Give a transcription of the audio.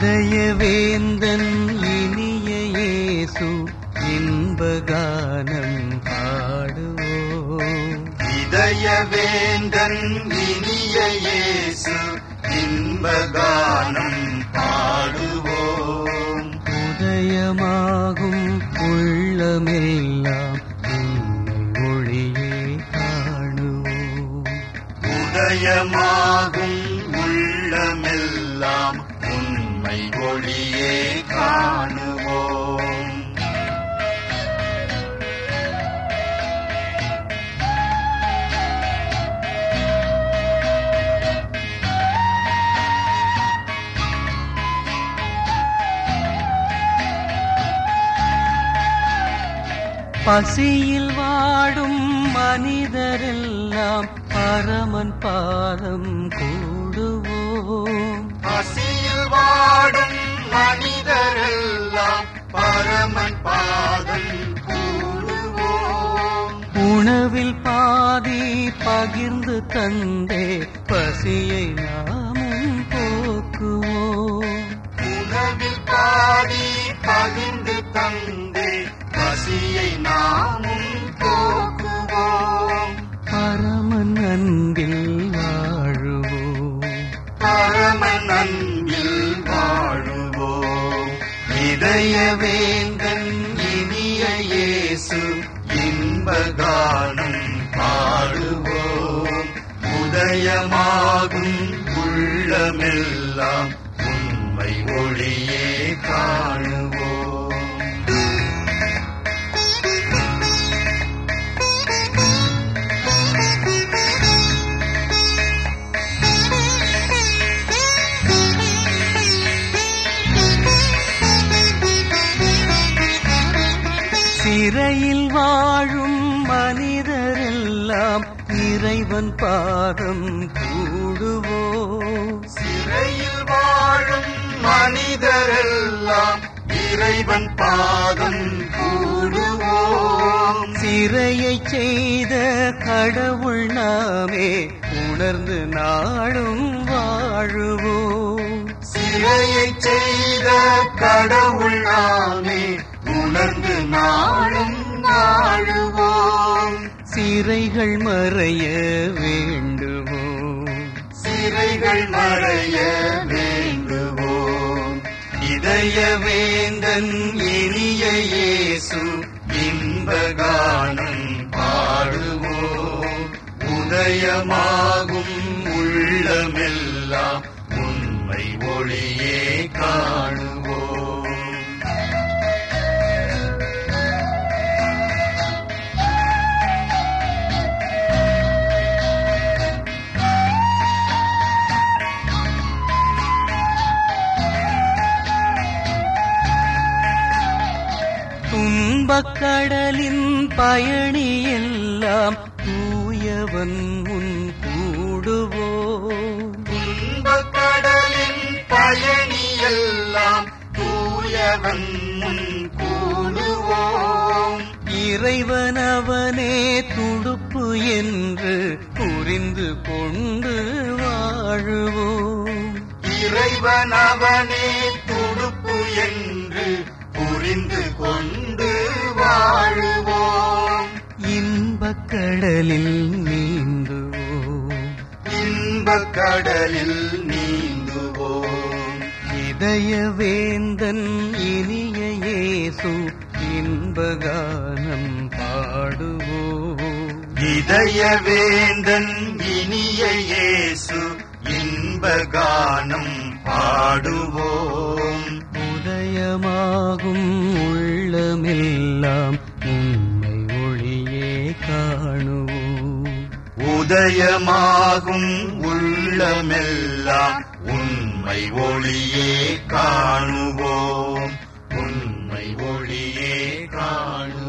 இதயவேந்தன் இனிய இயேசு இன்பகானம் பாடுவோம் இதயவேந்தன் இனிய இயேசு இன்பகானம் பாடுவோம் உதயமாகும் உள்ளமெல்லாம் உன்னை ஒளியே காணுவோம் உதயமாகும் உள்ளமெல்லாம் உண்மை ஒளியே காணுவோம் பசியில் வாடும் மனிதரெல்லாம் பரமன் பாதம் கூடுவோம் பசியில் வாடும் மனிதரெல்லாம் பரமன் பாதம் கூடுவோம் உணவில் பாதி பகிர்ந்து தந்தே பசியை நாமும் போக்குவோம் உணவில் பாடி பகிர்ந்து தந்தே பசியை நாமும் போக்குவோம் பரமன் அன்பில் வாழுவோம் பரமன் அன்பில் வாழுவோம் இதயவேந்தன் இனிய இயேசு இன்பகானம் பாடுவோம் உதயமாகும் உள்ளமெல்லாம் உண்மை ஒளியே காணுவோம் சிறையில் வாழும் மனிதரெல்லாம் இறைவன் பாதம் கூடுவோம் சிறையில் வாழும் மனிதரெல்லாம் இறைவன் பாதம் கூடுவோம் சிறையை செய்த கடவுள் நாமே உணர்ந்து நாளும் வாழுவோம் சிறையை செய்த கடவுள் நாமே உணர்ந்து நாளும் வாழுவோம் சிறைகள் மறைய வேண்டுவோம் சிறைகள் மறைய வேண்டுவோம் இதயவேந்தன் இனிய இயேசு இன்பகானம் பாடுவோம் உதயமாகும் உள்ளமெல்லாம் உண்மை ஒளியே காணுவோம் துன்பக் கடலின் பயணி எல்லாம் தூயவன் முன் கூடுவோம் இன்பக் கடலின் பயணியெல்லாம் தூயவன் முன் கூடுவோம் இறைவன் அவனே துடுப்பு என்று புரிந்து கொண்டு வாழுவோம் இறைவன் அவனே துடுப்பு என்று புரிந்து கொண்டு வாழுவோம் இன்பக் கடலில் நீந்துவோம் இன்பக் கடலில் நீந்துவோம் இதயவேந்தன் இனிய இயேசு இன்பகானம் பாடுவோம் இதயவேந்தன் இனிய இயேசு இன்பகானம் பாடுவோம் உதயமாகும் உள்ளமெல்லாம் உண்மை ஒளியே காணுவோம் உதயமாகும் உள்ளமெல்லாம் உண்மை ஒளியே காணுவோம் உண்மை ஒளியே காணுவோம்